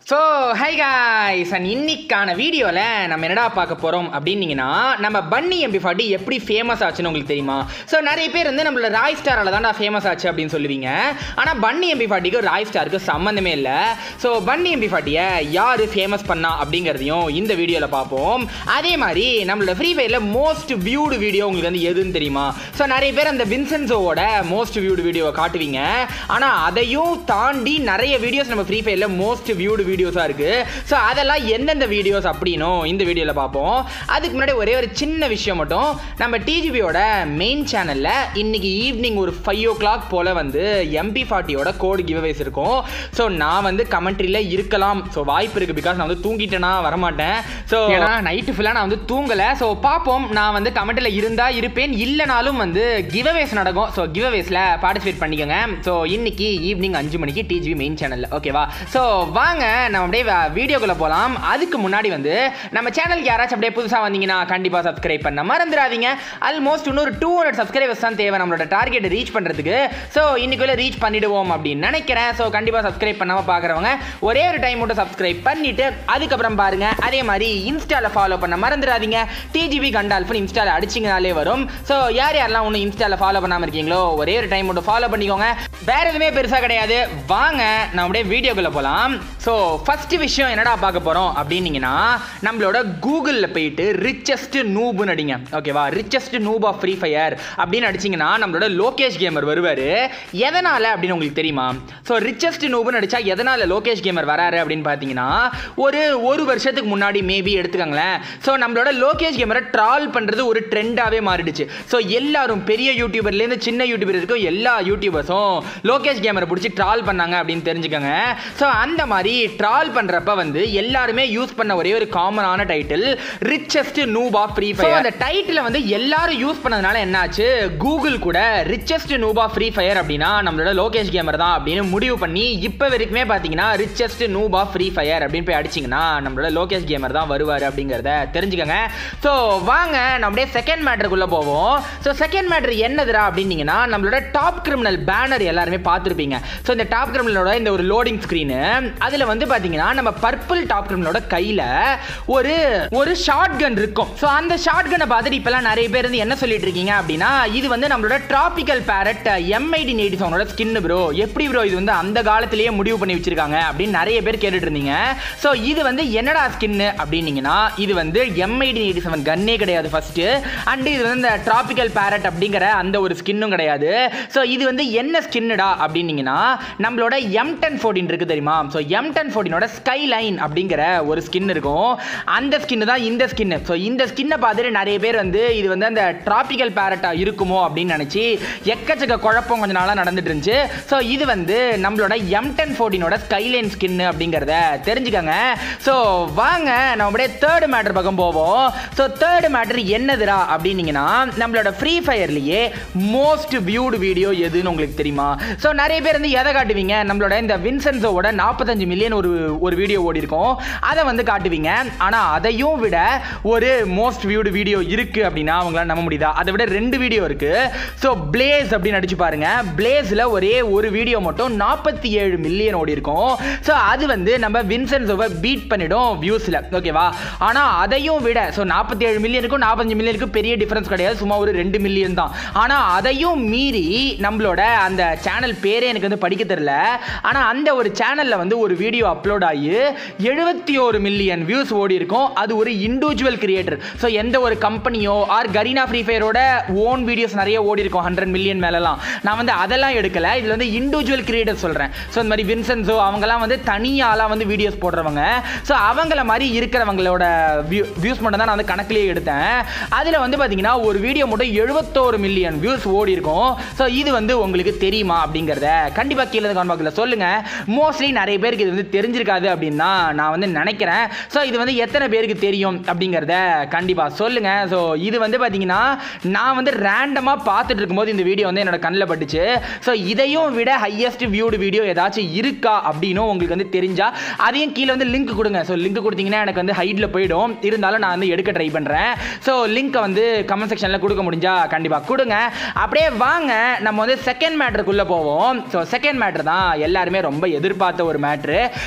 so high guys and இன்னைக்கான வீடியோவில் நம்ம என்னடா பார்க்க போகிறோம் அப்படின்னீங்கன்னா நம்ம பன்னி எம்பி ஃபார்ட்டி எப்படி ஃபேமஸ் ஆச்சுன்னு உங்களுக்கு தெரியுமா ஸோ நிறைய பேர் வந்து நம்மளோட ராய் ஸ்டாரால் தான்டா ஃபேமஸ் ஆச்சு அப்படின்னு சொல்லுவீங்க ஆனால் பன்னி எம்பி ஃபார்ட்டிக்கு ராய் ஸ்டாருக்கு சம்மந்தமே இல்லை ஸோ பன்னி எம்பி ஃபார்ட்டியை யார் ஃபேமஸ் பண்ணா அப்படிங்கிறதையும் இந்த வீடியோவில் பார்ப்போம் அதே மாதிரி நம்மளோட ஃப்ரீ ஃபயரில் மோஸ்ட் வியூடு வீடியோ உங்களுக்கு வந்து எதுன்னு தெரியுமா ஸோ நிறைய பேர் அந்த வின்சென்சோவோட மோஸ்ட் வியூடு வீடியோவை காட்டுவீங்க ஆனால் அதையும் தாண்டி நிறைய வீடியோஸ் நம்ம ஃப்ரீ ஃபயரில் மோஸ்ட் வியூடு வீடியோஸாக இருக்குது ஸோ அதெல்லாம் எந்தெந்த வீடியோஸ் அப்படின்னும் இந்த வீடியோவில் பார்ப்போம் அதுக்கு முன்னாடி ஒரே ஒரு சின்ன விஷயம் மட்டும் நம்ம டிஜிபியோட மெயின் சேனலில் இன்னைக்கு ஈவினிங் ஒரு ஃபைவ் ஓ கிளாக் போல் வந்து எம்பி ஃபார்ட்டியோட கோடு கிவ்அவேஸ் இருக்கும் ஸோ நான் வந்து கமெண்ட்ரியில் இருக்கலாம் ஸோ வாய்ப்பு இருக்குது பிகாஸ் நான் வந்து தூங்கிட்டேனா வரமாட்டேன் ஸோ ஏன்னா நைட்டு ஃபுல்லாக நான் வந்து தூங்கலை ஸோ பார்ப்போம் நான் வந்து கமெண்ட்டில் இருந்தால் இருப்பேன் இல்லைனாலும் வந்து கிவ்அவேஸ் நடக்கும் ஸோ கிவ்அவேஸில் பார்ட்டிசிபேட் பண்ணிக்கோங்க ஸோ இன்னைக்கு ஈவினிங் அஞ்சு மணிக்கு டிஜிபி மெயின் சேனலில் ஓகேவா ஸோ வாங்க நம்ம அப்படியே வீடியோக்குள்ளே போகலாம் அதுக்கு முன்னாடி வந்து நம்ம சேனலுக்கு யாராச்சும் அப்படியே புதுசாக வந்தீங்கன்னா கண்டிப்பாக சப்ஸ்கிரைப் பண்ண மறந்துடாதீங்க ஆல்மோஸ்ட் இன்னொரு டூ ஹண்ட்ரட் சப்ஸ்கிரைபர்ஸ் தான் தேவை நம்மளோட டார்கெட் ரீச் பண்ணுறதுக்கு ஸோ இன்னைக்குள்ள ரீச் பண்ணிடுவோம் அப்படின்னு நினைக்கிறேன் ஸோ கண்டிப்பாக சப்ஸ்கிரைப் பண்ணாமல் பார்க்குறவங்க ஒரே ஒரு டைம் மட்டும் சப்ஸ்கிரைப் பண்ணிட்டு அதுக்கப்புறம் பாருங்க அதே மாதிரி இன்ஸ்டாவில் ஃபாலோ பண்ண மறந்துடாதீங்க டிஜிபி கண்டால்ஃபன் இன்ஸ்டாவில் அடிச்சிங்கனாலே வரும் ஸோ யார் யாரெல்லாம் ஒன்றும் இன்ஸ்டாவில் ஃபாலோ பண்ணாமல் இருக்கீங்களோ ஒரே ஒரு டைம் மட்டும் ஃபாலோ பண்ணிக்கோங்க வேற எதுவுமே பெருசாக கிடையாது வாங்க நான் அப்படியே வீடியோக்குள்ளே போகலாம் ஸோ ஃபர்ஸ்ட் விஷயம் என்னடா பார்க்க போகிறோம் அப்படின்னீங்கன்னா நம்மளோட கூகுளில் போயிட்டு ரிச்சஸ்ட் நூபுன்னு அடிங்க ஓகேவா richest noob of free fire அப்படின்னு அடிச்சிங்கன்னா நம்மளோட லோகேஷ் கேமர் வருவார் எதனால் அப்படின்னு உங்களுக்கு தெரியுமா ஸோ ரிச்சஸ்ட் நூபுன்னு அடிச்சா எதனால் லோகேஷ் கேமர் வராரு அப்படின்னு பார்த்தீங்கன்னா ஒரு ஒரு வருஷத்துக்கு முன்னாடி மேபி எடுத்துக்கோங்களேன் ஸோ நம்மளோட லோகேஷ் கேமரை ட்ரால் பண்ணுறது ஒரு ட்ரெண்டாகவே மாறிடுச்சு ஸோ எல்லாரும் பெரிய யூடியூபர்லேருந்து சின்ன யூடியூபர் இருக்கும் எல்லா யூடியூபர்ஸும் லோகேஷ் கேமரை பிடிச்சி ட்ரால் பண்ணாங்க அப்படின்னு தெரிஞ்சுக்கோங்க ஸோ அந்த மாதிரி ட்ரால் பண்ணுறப்ப வந்து எல்லாருமே யூஸ் பண்ண ஒரே ஒரு காமனான டைட்டில் ரிச்சஸ்ட் நூபா ஃப்ரீ ஃபயர் அந்த டைட்டில் வந்து எல்லாரும் யூஸ் பண்ணதுனால என்னாச்சு கூகுள் கூட ரிச்சஸ்ட் நூபா ஃப்ரீ ஃபயர் அப்படின்னா நம்மளோட லோகேஷ் கேமர் தான் அப்படின்னு முடிவு பண்ணி இப்போ வரைக்குமே பார்த்தீங்கன்னா ரிச்சஸ்ட் நூபா ஃப்ரீ ஃபயர் அப்படின்னு போய் அடிச்சிங்கன்னா நம்மளோட லோகேஷ் கேமர் தான் வருவார் அப்படிங்கிறத தெரிஞ்சுக்கோங்க ஸோ வாங்க நம்ம அப்படியே செகண்ட் மேட்டருக்குள்ளே போவோம் ஸோ செகண்ட் மேட்டர் என்னதுடா அப்படின்னீங்கன்னா நம்மளோட டாப் கிரிமினல் பேனர் எல்லாருமே பார்த்துருப்பீங்க ஸோ இந்த டாப் கிரிமினலோட இந்த ஒரு லோடிங் ஸ்க்ரீனு அதில் வந்து பார்த்தீங்கன்னா நம்ம பர்பிள் டாப் கிரிமினலோட கையில் ஒரு ஒரு ஷார்ட் கன் இருக்கும் ஸோ அந்த ஷார்ட் கனை பார்த்துட்டு இப்போலாம் நிறைய பேர் வந்து என்ன சொல்லிட்டு இருக்கீங்க அப்படின்னா இது வந்து நம்மளோட tropical parrot M eighteen eighty செவனோட ஸ்கின் ப்ரோ எப்படி ப்ரோ இது வந்து அந்த காலத்திலேயே முடிவு பண்ணி வச்சிருக்காங்க அப்படின்னு நிறைய பேர் கேட்டுட்டு இருந்தீங்க ஸோ இது வந்து என்னடா ஸ்கின்னு அப்படின்னீங்கன்னா இது வந்து எம் எயிட்டீன் எயிட்டி செவன் கன்னே கிடையாது ஃபர்ஸ்ட் அண்ட் இது வந்து இந்த ட்ராபிக்கல் பேரட் அப்படிங்கிற அந்த ஒரு ஸ்கின்னும் கிடையாது ஸோ இது வந்து என்ன ஸ்கின்னுடா அப்படின்னீங்கன்னா நம்மளோட எம் டென் ஃபோர்டீன் இருக்கு தெரியுமா ஸோ எம் டென் ஃபோர்டீனோட ஸ்கை லைன் அப்படிங்கிற ஒரு ஸ்கின் இருக்கும் அந்த ஸ்கின்னு தான் இந்த ஸ்கின்னு ஸோ இந்த ஸ்கின்னை பார்த்துட்டு நிறைய பேர் வந்து இது வந்து அந்த ட்ராபிக்கல் பேரட்டாக இருக்குமோ அப்படின்னு நினச்சி எக்கச்சக்க குழப்பம் கொஞ்ச நாளாக நடந்துட்டு இருந்துச்சு ஸோ இது வந்து நம்மளோட எம் டென் ஃபோர்டீனோட ஸ்கைலைன் ஸ்கின்னு அப்படிங்கிறத தெரிஞ்சுக்கோங்க ஸோ வாங்க நம்ம அப்படியே தேர்ட் மேட்டர் பக்கம் போவோம் ஸோ தேர்ட் மேட்டர் என்னதுடா அப்படின்னீங்கன்னா நம்மளோட ஃப்ரீ ஃபயர்லேயே மோஸ்ட் வியூடு வீடியோ எதுன்னு உங்களுக்கு தெரியுமா ஸோ நிறைய பேர் வந்து எதை காட்டுவீங்க நம்மளோட இந்த வின்சென்ஸோட நாற்பத்தஞ்சு மில்லியன் ஒரு ஒரு வீடியோ ஓடி இருக்கும் அதை வந்து காட்டுவீங்க ஆனால் அதையும் விட ஒரு மோஸ்ட் வியூடு வீடியோ இருக்கு அப்படின்னா அவங்களால நம்ப முடியுதா அதை விட ரெண்டு வீடியோ இருக்கு ஸோ பிளேஸ் அப்படின்னு அடிச்சு பாருங்க பிளேஸில் ஒரே ஒரு வீடியோ மட்டும் நாற்பத்தி ஏழு மில்லியன் ஓடி இருக்கும் ஸோ அது வந்து நம்ம வின்சென்ஸோவை பீட் பண்ணிடும் வியூஸில் ஓகேவா ஆனால் அதையும் விட ஸோ நாற்பத்தி ஏழு மில்லியனுக்கும் நாற்பத்தஞ்சு மில்லியனுக்கும் பெரிய டிஃபரன்ஸ் கிடையாது சும்மா ஒரு ரெண்டு மில்லியன் தான் ஆனால் அதையும் மீறி நம்மளோட அந்த சேனல் பேரே எனக்கு வந்து படிக்க தெரியல ஆனால் அந்த ஒரு சேனலில் வந்து ஒரு வீடியோ அப்லோட் ஆகி எழுபத்தி ஒரு மில்லியன் வியூஸ் ஓடி இருக்கும் அது ஒரு இண்டிவிஜுவல் கிரியேட்டர் ஸோ எந்த ஒரு கம்பெனியோ ஆர் கரீனா ஃப்ரீ ஃபயரோட ஓன் வீடியோஸ் நிறைய ஓடி இருக்கும் ஹண்ட்ரட் மில்லியன் மேலலாம் நான் வந்து அதெல்லாம் எடுக்கல இதில் வந்து இண்டிவிஜுவல் கிரியேட்டர் சொல்கிறேன் ஸோ இந்த மாதிரி வின்சென்ஸோ அவங்கலாம் வந்து தனியாலாம் வந்து வீடியோஸ் போடுறவங்க ஸோ அவங்கள மாதிரி இருக்கிறவங்களோட வியூ வியூஸ் மட்டும் தான் நான் வந்து கணக்கிலேயே எடுத்தேன் அதில் வந்து பார்த்தீங்கன்னா ஒரு வீடியோ மட்டும் எழுபத்தோரு மில்லியன் வியூஸ் ஓடி இருக்கும் ஸோ இது வந்து உங்களுக்கு தெரியுமா அப்படிங்கிறத கண்டிப்பாக கீழே கமெண்ட் பாக்ஸில் சொல்லுங்கள் மோஸ்ட்லி நிறைய பேருக்கு இது வந்து தெரிஞ்சிருக்காது அப்படின்னு தான் நான் வந்து நினைக்கிறேன் ஸோ இது வந்து எத்தனை பேருக்கு தெரியும் அப்படிங்கிறத கண்டிப்பாக சொல்லுங்கள் ஸோ இது வந்து பார்த்தீங்கன்னா நான் வந்து ரேண்டமாக பார்த்துட்டு இருக்கும்போது இந்த வீடியோ வந்து என்னோட கண்ணில் பட்டுச்சு ஸோ இதையும் விட ஹையஸ்ட் வியூடு வீடியோ ஏதாச்சும் இருக்கா அப்படின்னும் உங்களுக்கு வந்து தெரிஞ்சா அதையும் கீழே வந்து லிங்க் கொடுங்க ஸோ லிங்க் கொடுத்தீங்கன்னா எனக்கு வந்து ஹைட்டில் போயிடும் இருந்தாலும் நான் வந்து எடுக்க ட்ரை பண்ணுறேன் ஸோ லிங்க்கை வந்து கமெண்ட் செக்ஷனில் கொடுக்க முடிஞ்சா கண்டிப்பாக கொடுங்க அப்படியே வாங்க நம்ம வந்து செகண்ட் மேட்டருக்குள்ளே போவோம் ஸோ செகண்ட் மேட்ரு தான் எல்லாருமே ரொம்ப எதிர்பார்த்த ஒரு மேட்ரு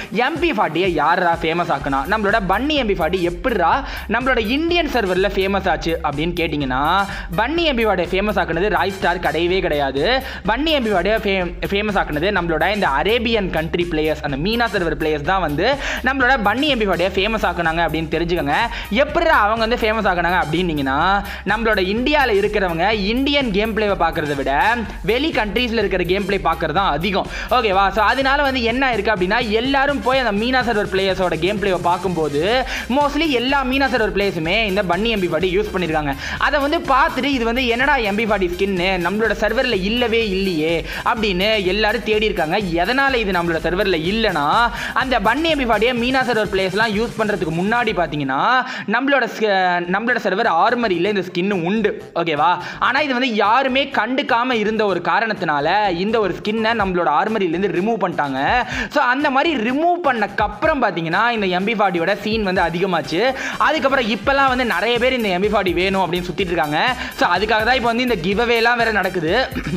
எம்பி ஃபார்ட்டியை யாரா ஃபேமஸ் ஆக்குனா நம்மளோட பன்னி எம்பி ஃபார்ட்டி எப்படிரா நம்மளோட இந்தியன் சர்வரில் ஃபேமஸ் ஆச்சு அப்படின்னு கேட்டிங்கன்னா பன்னி எம்பி ஃபார்ட்டியை ஃபேமஸ் ஆக்குனது ராய் ஸ்டார் கிடையவே கிடையாது பன்னி எம்பி ஃபார்ட்டியை ஃபேமஸ் ஆக்குனது நம்மளோட இந்த அரேபியன் கண்ட்ரி பிளேயர்ஸ் அந்த மீனா சர்வர் பிளேயர்ஸ் தான் வந்து நம்மளோட பன்னி எம்பி ஃபார்ட்டியை ஃபேமஸ் ஆக்குனாங்க அப்படின்னு தெரிஞ்சுக்கோங்க எப்படி அவங்க வந்து ஃபேமஸ் ஆக்குனாங்க அப்படின்னீங்கன்னா நம்மளோட இந்தியாவில் இருக்கிறவங்க இந்தியன் கேம் பிளேவை பார்க்கறத விட வெளி கண்ட்ரீஸில் இருக்கிற கேம் பிளே பார்க்கறது தான் அதிகம் ஓகேவா ஸோ அதனால வந்து என்ன இருக்குது அப்படின்னா எல்லாரும் போய் அந்த மீனா சர்வர் பிளேயர்ஸோட கேம் பிளேவை பார்க்கும்போது மோஸ்ட்லி எல்லா மீனா சர்வர் பிளேயர்ஸுமே இந்த பன்னி எம்பி ஃபார்ட்டி யூஸ் பண்ணியிருக்காங்க அதை வந்து பார்த்துட்டு இது வந்து என்னடா எம்பி ஃபார்ட்டி ஸ்கின்னு நம்மளோட சர்வரில் இல்லவே இல்லையே அப்படின்னு எல்லாரும் தேடி இருக்காங்க எதனால் இது நம்மளோட சர்வரில் இல்லைன்னா அந்த பன்னி எம்பி ஃபார்ட்டியை மீனா சர்வர் பிளேயர்ஸ்லாம் யூஸ் பண்ணுறதுக்கு முன்னாடி பார்த்தீங்கன்னா நம்மளோட sk- நம்மளோட சர்வர் ஆர்மரியில் இந்த ஸ்கின்னு உண்டு ஓகேவா ஆனால் இது வந்து யாருமே கண்டுக்காம இருந்த ஒரு காரணத்தினால இந்த ஒரு ஸ்கின்னை நம்மளோட ஆர்மரியிலேருந்து ரிமூவ் பண்ணிட்டாங்க ஸோ அந்த மாதிரி ரிமூவ் பண்ணக்கப்புறம் பார்த்தீங்கன்னா இந்த எம்பி ஃபார்ட்டியோட சீன் வந்து அதிகமாச்சு அதுக்கப்புறம் இப்போல்லாம் வந்து நிறைய பேர் இந்த எம்பி ஃபார்ட்டி வேணும் அப்படின்னு சுற்றிட்டு இருக்காங்க ஸோ அதுக்காக தான் இப்போ வந்து இந்த கிவ்அவேலாம் வேற நடக்குது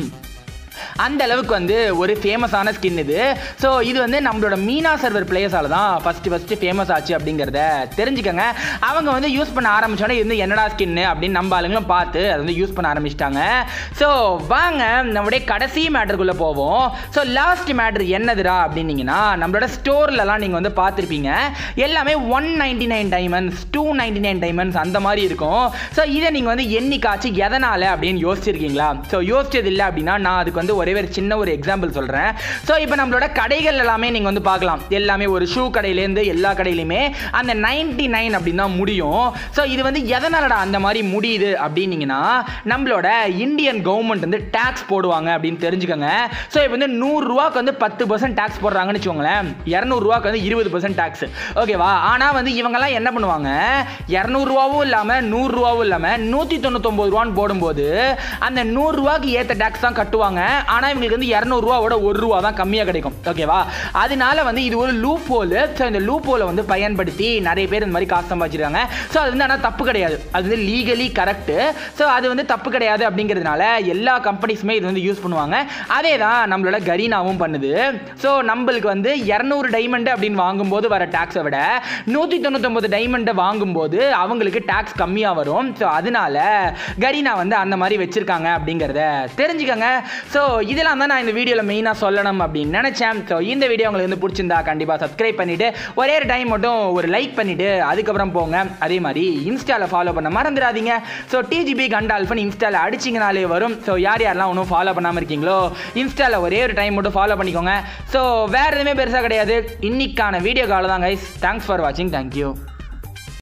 அந்த அளவுக்கு வந்து ஒரு ஃபேமஸான ஸ்கின் இது ஸோ இது வந்து நம்மளோட மீனா சர்வர் பிளேயர்ஸால தான் ஃபஸ்ட்டு ஃபஸ்ட்டு ஃபேமஸ் ஆச்சு அப்படிங்கிறத தெரிஞ்சுக்கங்க அவங்க வந்து யூஸ் பண்ண ஆரம்பிச்சோன்னே இது வந்து என்னடா ஸ்கின்னு அப்படின்னு நம்ம ஆளுங்களும் பார்த்து அதை வந்து யூஸ் பண்ண ஆரம்பிச்சிட்டாங்க ஸோ வாங்க நம்மளுடைய கடைசி மேட்டருக்குள்ளே போவோம் ஸோ லாஸ்ட் மேட்ரு என்னதுடா அப்படின்னீங்கன்னா நம்மளோட ஸ்டோர்லலாம் நீங்கள் வந்து பார்த்துருப்பீங்க எல்லாமே one ninety nine diamonds two ninety nine diamonds அந்த மாதிரி இருக்கும் ஸோ இதை நீங்கள் வந்து எண்ணிக்காச்சு எதனால் அப்படின்னு யோசிச்சிருக்கீங்களா ஸோ யோசிச்சது இல்லை அப்படின்னா நான் அதுக்கு வந்து ஒரே ஒரு சின்ன ஒரு எக்ஸாம்பிள் சொல்கிறேன் ஸோ இப்போ நம்மளோட கடைகள் எல்லாமே நீங்கள் வந்து பார்க்கலாம் எல்லாமே ஒரு ஷூ கடையிலேருந்து எல்லா கடையிலையுமே அந்த நைன்டி நைன் அப்படின்னு தான் முடியும் ஸோ இது வந்து எதனாலடா அந்த மாதிரி முடியுது அப்படின்னீங்கன்னா நம்மளோட இந்தியன் கவர்மெண்ட் வந்து டேக்ஸ் போடுவாங்க அப்படின்னு தெரிஞ்சுக்கோங்க ஸோ இப்போ வந்து நூறுரூவாக்கு வந்து பத்து பர்சன்ட் டேக்ஸ் போடுறாங்கன்னு வச்சுக்கோங்களேன் இரநூறுவாக்கு வந்து இருபது பர்சன்ட் டேக்ஸ் ஓகேவா ஆனால் வந்து இவங்கெல்லாம் என்ன பண்ணுவாங்க இரநூறுவாவும் இல்லாமல் நூறுரூவாவும் இல்லாமல் நூற்றி தொண்ணூத்தொம்பது ரூபான்னு போடும்போது அந்த நூறுரூவாக்கு ஏற்ற டேக்ஸ் தான் கட்டுவாங்க ஆனால் இவங்களுக்கு வந்து இரநூறுவாவோட ஒரு ரூபா தான் கம்மியாக கிடைக்கும் ஓகேவா அதனால வந்து இது ஒரு லூப் ஹோல் ஸோ இந்த லூப் ஹோலை வந்து பயன்படுத்தி நிறைய பேர் இந்த மாதிரி காசு சம்பாதிச்சிருக்காங்க ஸோ அது வந்து ஆனால் தப்பு கிடையாது அது வந்து லீகலி கரெக்டு ஸோ அது வந்து தப்பு கிடையாது அப்படிங்கிறதுனால எல்லா கம்பெனிஸுமே இது வந்து யூஸ் பண்ணுவாங்க அதே தான் நம்மளோட கரீனாவும் பண்ணுது ஸோ நம்மளுக்கு வந்து இரநூறு டைமண்ட் அப்படின்னு வாங்கும்போது வர டேக்ஸை விட நூற்றி தொண்ணூத்தொம்பது டைமண்டை வாங்கும்போது அவங்களுக்கு டேக்ஸ் கம்மியாக வரும் ஸோ அதனால கரீனா வந்து அந்த மாதிரி வச்சிருக்காங்க அப்படிங்கிறத தெரிஞ்சுக்கங்க ஸோ இதெல்லாம் தான் நான் இந்த வீடியோவில் மெயினாக சொல்லணும் அப்படின்னு நினச்சேன் ஸோ இந்த வீடியோ உங்களுக்கு வந்து பிடிச்சிருந்தா கண்டிப்பாக சப்ஸ்கிரைப் பண்ணிவிட்டு ஒரே ஒரு டைம் மட்டும் ஒரு லைக் பண்ணிவிட்டு அதுக்கப்புறம் போங்க அதே மாதிரி இன்ஸ்டாவில் ஃபாலோ பண்ண மறந்துடாதீங்க ஸோ டிஜிபி கண்டால்ஃபன் இன்ஸ்டாவில் அடிச்சிங்கனாலே வரும் ஸோ யார் யாரெல்லாம் ஒன்றும் ஃபாலோ பண்ணாமல் இருக்கீங்களோ இன்ஸ்டாவில் ஒரே ஒரு டைம் மட்டும் ஃபாலோ பண்ணிக்கோங்க ஸோ வேறு எதுவுமே பெருசாக கிடையாது இன்னைக்கான வீடியோ கால் தான் கைஸ் தேங்க்ஸ் ஃபார் வாட்சிங் தேங்க்யூ